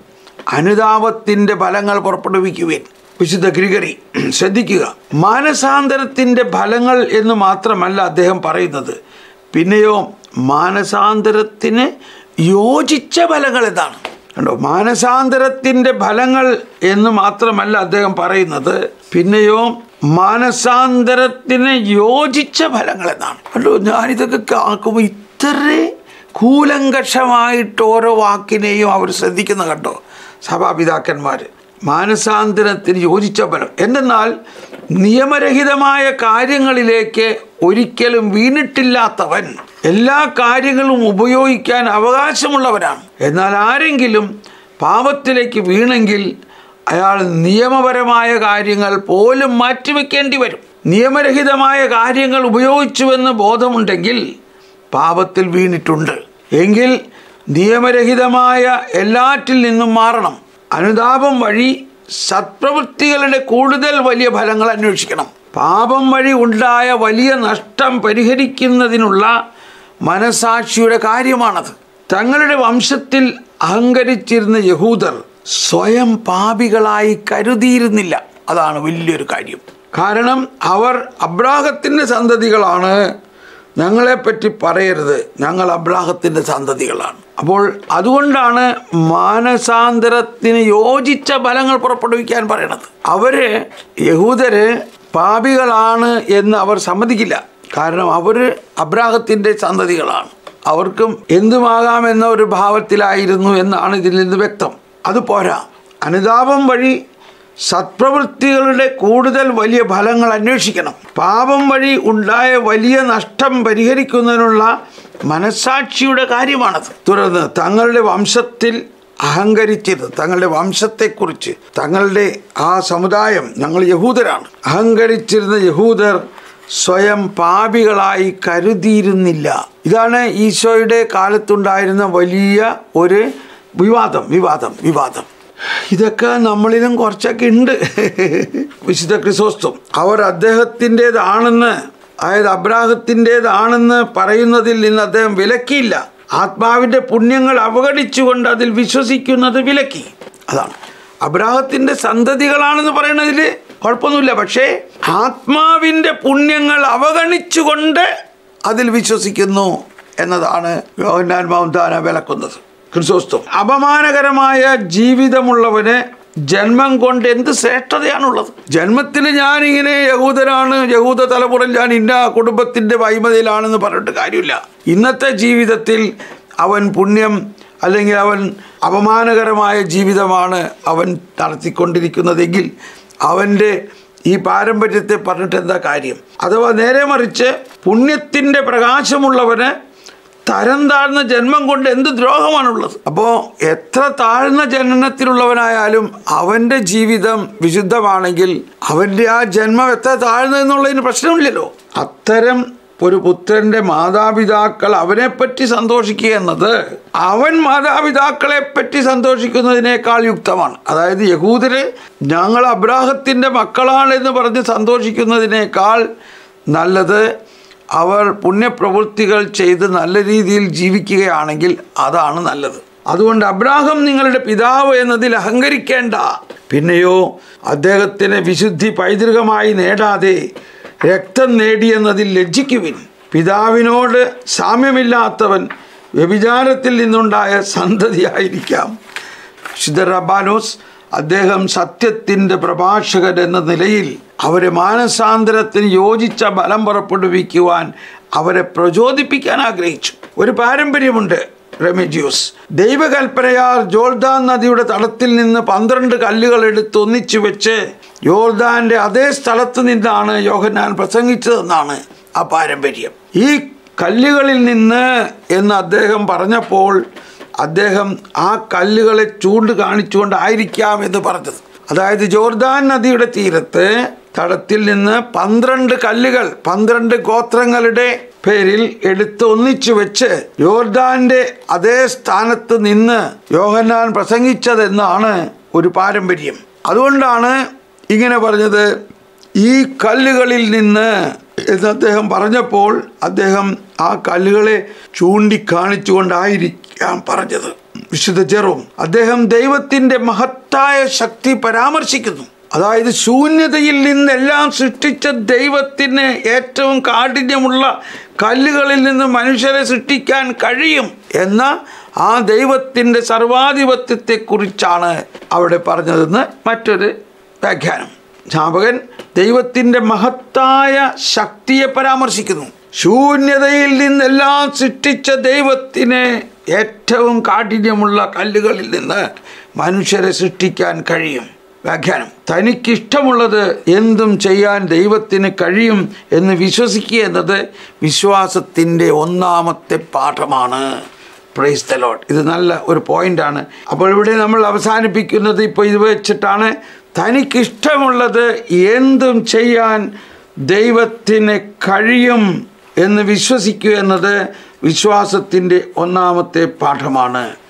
അനുതാപത്തിൻ്റെ ഫലങ്ങൾ പുറപ്പെടുവിക്കുവിൻ വിശുദ്ധ ഗ്രിഗറി ശ്രദ്ധിക്കുക മാനസാന്തരത്തിൻ്റെ ഫലങ്ങൾ എന്ന് മാത്രമല്ല അദ്ദേഹം പറയുന്നത് പിന്നെയോ മാനസാന്തരത്തിന് യോജിച്ച ഫലങ്ങൾ എന്താണ് കണ്ടോ മാനസാന്തരത്തിൻ്റെ ഫലങ്ങൾ എന്ന് മാത്രമല്ല അദ്ദേഹം പറയുന്നത് പിന്നെയോ മാനസാന്തരത്തിന് യോജിച്ച ഫലങ്ങൾ എന്നാണ് കണ്ടോ ഞാനിതൊക്കെ കേൾക്കുമ്പോൾ ഇത്ര കൂലങ്കഷമായിട്ട് ഓരോ വാക്കിനെയും അവർ ശ്രദ്ധിക്കുന്ന കണ്ടോ സഭാപിതാക്കന്മാർ മാനസാന്തരത്തിന് യോജിച്ച ഫലം എന്തെന്നാൽ നിയമരഹിതമായ കാര്യങ്ങളിലേക്ക് ഒരിക്കലും വീണിട്ടില്ലാത്തവൻ എല്ലാ കാര്യങ്ങളും ഉപയോഗിക്കാൻ അവകാശമുള്ളവനാണ് എന്നാൽ ആരെങ്കിലും പാപത്തിലേക്ക് വീണെങ്കിൽ അയാൾ നിയമപരമായ കാര്യങ്ങൾ പോലും മാറ്റിവെക്കേണ്ടി വരും നിയമരഹിതമായ കാര്യങ്ങൾ ഉപയോഗിച്ചുവെന്ന് ബോധമുണ്ടെങ്കിൽ പാപത്തിൽ വീണിട്ടുണ്ട് എങ്കിൽ നിയമരഹിതമായ എല്ലാറ്റിൽ നിന്നും മാറണം അനുതാപം വഴി സത്പ്രവൃത്തികളുടെ കൂടുതൽ വലിയ ഫലങ്ങൾ അന്വേഷിക്കണം പാപം വഴി ഉണ്ടായ വലിയ നഷ്ടം പരിഹരിക്കുന്നതിനുള്ള മനസാക്ഷിയുടെ കാര്യമാണത് തങ്ങളുടെ വംശത്തിൽ അഹങ്കരിച്ചിരുന്ന യഹൂദർ സ്വയം പാപികളായി കരുതിയിരുന്നില്ല അതാണ് വലിയൊരു കാര്യം കാരണം അവർ അബ്രാഹത്തിൻ്റെ സന്തതികളാണ് ഞങ്ങളെപ്പറ്റി പറയരുത് ഞങ്ങൾ അബ്രാഹത്തിൻ്റെ സന്തതികളാണ് അപ്പോൾ അതുകൊണ്ടാണ് മാനസാന്തരത്തിന് യോജിച്ച ഫലങ്ങൾ പുറപ്പെടുവിക്കാൻ പറയണത് അവര് യഹൂദര് പാപികളാണ് എന്ന് അവർ സമ്മതിക്കില്ല കാരണം അവർ അബ്രാഹത്തിൻ്റെ സന്തതികളാണ് അവർക്കും എന്തുമാകാമെന്ന ഒരു ഭാവത്തിലായിരുന്നു എന്നാണ് ഇതിൽ നിന്ന് വ്യക്തം അത് പോരാ അനുതാപം വഴി സത്പ്രവൃത്തികളുടെ കൂടുതൽ വലിയ ഫലങ്ങൾ അന്വേഷിക്കണം പാപം വഴി ഉണ്ടായ വലിയ നഷ്ടം പരിഹരിക്കുന്നതിനുള്ള മനസാക്ഷിയുടെ കാര്യമാണത് തുടർന്ന് തങ്ങളുടെ വംശത്തിൽ അഹങ്കരിച്ചിരുന്നു തങ്ങളുടെ വംശത്തെക്കുറിച്ച് തങ്ങളുടെ ആ സമുദായം ഞങ്ങൾ യഹൂദരാണ് അഹങ്കരിച്ചിരുന്ന യഹൂദർ സ്വയം പാപികളായി കരുതിയിരുന്നില്ല ഇതാണ് ഈശോയുടെ കാലത്തുണ്ടായിരുന്ന വലിയ ഒരു വിവാദം വിവാദം വിവാദം ഇതൊക്കെ നമ്മളിലും കുറച്ചൊക്കെ ഉണ്ട് വിശുദ്ധ ക്രിസോസ്തും അവർ അദ്ദേഹത്തിൻ്റെതാണെന്ന് അതായത് അബ്രാഹത്തിൻ്റെതാണെന്ന് പറയുന്നതിൽ നിന്ന് അദ്ദേഹം വിലക്കിയില്ല ആത്മാവിൻ്റെ പുണ്യങ്ങൾ അവഗണിച്ചുകൊണ്ട് അതിൽ വിശ്വസിക്കുന്നത് വിലക്കി അതാണ് അബ്രാഹത്തിൻ്റെ സന്തതികളാണെന്ന് പറയുന്നതിൽ കുഴപ്പമൊന്നുമില്ല പക്ഷേ ആത്മാവിൻ്റെ പുണ്യങ്ങൾ അവഗണിച്ചുകൊണ്ട് അതിൽ വിശ്വസിക്കുന്നു എന്നതാണ് യോഹന്നാൻ മൗന്താന വിലക്കുന്നത് ക്രിസ്തോസ്തം അപമാനകരമായ ജീവിതമുള്ളവന് ജന്മം കൊണ്ട് എന്ത് ശ്രേഷ്ഠതയാണുള്ളത് ജന്മത്തിൽ ഞാനിങ്ങനെ യഹൂദനാണ് യഹൂദ തലമുറ ഞാൻ ഇന്ന കുടുംബത്തിൻ്റെ വൈമതയിലാണെന്ന് പറഞ്ഞിട്ട് കാര്യമില്ല ഇന്നത്തെ ജീവിതത്തിൽ അവൻ പുണ്യം അല്ലെങ്കിൽ അവൻ അപമാനകരമായ ജീവിതമാണ് അവൻ നടത്തിക്കൊണ്ടിരിക്കുന്നതെങ്കിൽ അവൻ്റെ ഈ പാരമ്പര്യത്തെ പറഞ്ഞിട്ട് എന്താ കാര്യം അഥവാ നേരെ മറിച്ച് പുണ്യത്തിൻ്റെ പ്രകാശമുള്ളവന് തരം താഴ്ന്ന ജന്മം കൊണ്ട് എന്ത് ദ്രോഹമാണുള്ളത് അപ്പോൾ എത്ര താഴ്ന്ന ജനനത്തിലുള്ളവനായാലും അവൻ്റെ ജീവിതം വിശുദ്ധമാണെങ്കിൽ അവൻ്റെ ആ ജന്മം എത്ര താഴ്ന്നതെന്നുള്ളതിന് പ്രശ്നമില്ലല്ലോ അത്തരം ഒരു പുത്രന്റെ മാതാപിതാക്കൾ അവനെപ്പറ്റി സന്തോഷിക്കുക എന്നത് അവൻ മാതാപിതാക്കളെ പറ്റി സന്തോഷിക്കുന്നതിനേക്കാൾ യുക്തമാണ് അതായത് യഹൂദര് ഞങ്ങൾ അബ്രാഹത്തിൻ്റെ മക്കളാണ് എന്ന് പറഞ്ഞ് സന്തോഷിക്കുന്നതിനേക്കാൾ നല്ലത് അവർ പുണ്യപ്രവൃത്തികൾ ചെയ്ത് നല്ല രീതിയിൽ ജീവിക്കുകയാണെങ്കിൽ അതാണ് നല്ലത് അതുകൊണ്ട് അബ്രാഹം നിങ്ങളുടെ പിതാവ് എന്നതിൽ അഹങ്കരിക്കേണ്ട പിന്നെയോ അദ്ദേഹത്തിന് വിശുദ്ധി പൈതൃകമായി നേടാതെ രക്തം നേടിയെന്നതിൽ ലജ്ജിക്കുവിൻ പിതാവിനോട് സാമ്യമില്ലാത്തവൻ വ്യഭിചാരത്തിൽ നിന്നുണ്ടായ സന്തതിയായിരിക്കാം വിശുദ്ധ റബാനോസ് അദ്ദേഹം സത്യത്തിൻ്റെ പ്രഭാഷകൻ എന്ന നിലയിൽ അവരെ മാനസാന്തരത്തിന് യോജിച്ച ബലം പുറപ്പെടുവിക്കുവാൻ അവരെ പ്രചോദിപ്പിക്കാൻ ആഗ്രഹിച്ചു ഒരു പാരമ്പര്യമുണ്ട് റെമിജിയോസ് ദൈവകൽപ്പനയാർ ജോർദാൻ നദിയുടെ തടത്തിൽ നിന്ന് പന്ത്രണ്ട് കല്ലുകൾ എടുത്ത് ഒന്നിച്ചു വെച്ച് യോർദാന്റെ അതേ സ്ഥലത്ത് നിന്നാണ് യോഹന്നാൻ പ്രസംഗിച്ചതെന്നാണ് ആ പാരമ്പര്യം ഈ കല്ലുകളിൽ നിന്ന് എന്ന് അദ്ദേഹം പറഞ്ഞപ്പോൾ അദ്ദേഹം ആ കല്ലുകളെ ചൂണ്ട് കാണിച്ചുകൊണ്ടായിരിക്കാം എന്ന് പറഞ്ഞത് അതായത് ജോർദാൻ നദിയുടെ തീരത്ത് തടത്തിൽ നിന്ന് പന്ത്രണ്ട് കല്ലുകൾ പന്ത്രണ്ട് ഗോത്രങ്ങളുടെ പേരിൽ എടുത്ത് ഒന്നിച്ചു വെച്ച് യോർദാന്റെ അതേ സ്ഥാനത്ത് നിന്ന് യോഹന്നാൻ പ്രസംഗിച്ചതെന്നാണ് ഒരു പാരമ്പര്യം അതുകൊണ്ടാണ് ഇങ്ങനെ പറഞ്ഞത് ഈ കല്ലുകളിൽ നിന്ന് എന്ന് അദ്ദേഹം പറഞ്ഞപ്പോൾ അദ്ദേഹം ആ കല്ലുകളെ ചൂണ്ടിക്കാണിച്ചുകൊണ്ടായിരിക്കാം പറഞ്ഞത് വിശുദ്ധ ചെറും അദ്ദേഹം ദൈവത്തിൻ്റെ മഹത്തായ ശക്തി പരാമർശിക്കുന്നു അതായത് ശൂന്യതയിൽ നിന്നെല്ലാം സൃഷ്ടിച്ച ദൈവത്തിന് ഏറ്റവും കാഠിന്യമുള്ള കല്ലുകളിൽ നിന്ന് മനുഷ്യരെ സൃഷ്ടിക്കാൻ കഴിയും എന്ന ആ ദൈവത്തിൻ്റെ സർവാധിപത്യത്തെക്കുറിച്ചാണ് അവിടെ പറഞ്ഞതെന്ന് മറ്റൊരു വ്യാഖ്യാനം ജ്ഞാപകൻ ദൈവത്തിൻ്റെ മഹത്തായ ശക്തിയെ പരാമർശിക്കുന്നു ശൂന്യതയിൽ നിന്നെല്ലാം സൃഷ്ടിച്ച ദൈവത്തിന് ഏറ്റവും കാഠിന്യമുള്ള കല്ലുകളിൽ നിന്ന് മനുഷ്യരെ സൃഷ്ടിക്കാൻ കഴിയും വ്യാഖ്യാനം തനിക്കിഷ്ടമുള്ളത് എന്തും ചെയ്യാൻ ദൈവത്തിന് കഴിയും എന്ന് വിശ്വസിക്കുക എന്നത് വിശ്വാസത്തിൻ്റെ ഒന്നാമത്തെ പാഠമാണ് പ്രൈസ് ദ ലോഡ് ഇത് നല്ല ഒരു പോയിന്റാണ് അപ്പോൾ ഇവിടെ നമ്മൾ അവസാനിപ്പിക്കുന്നത് ഇപ്പോൾ ഇത് വെച്ചിട്ടാണ് തനിക്കിഷ്ടമുള്ളത് എന്തും ചെയ്യാൻ ദൈവത്തിന് കഴിയും എന്ന് വിശ്വസിക്കുക എന്നത് വിശ്വാസത്തിൻ്റെ ഒന്നാമത്തെ പാഠമാണ്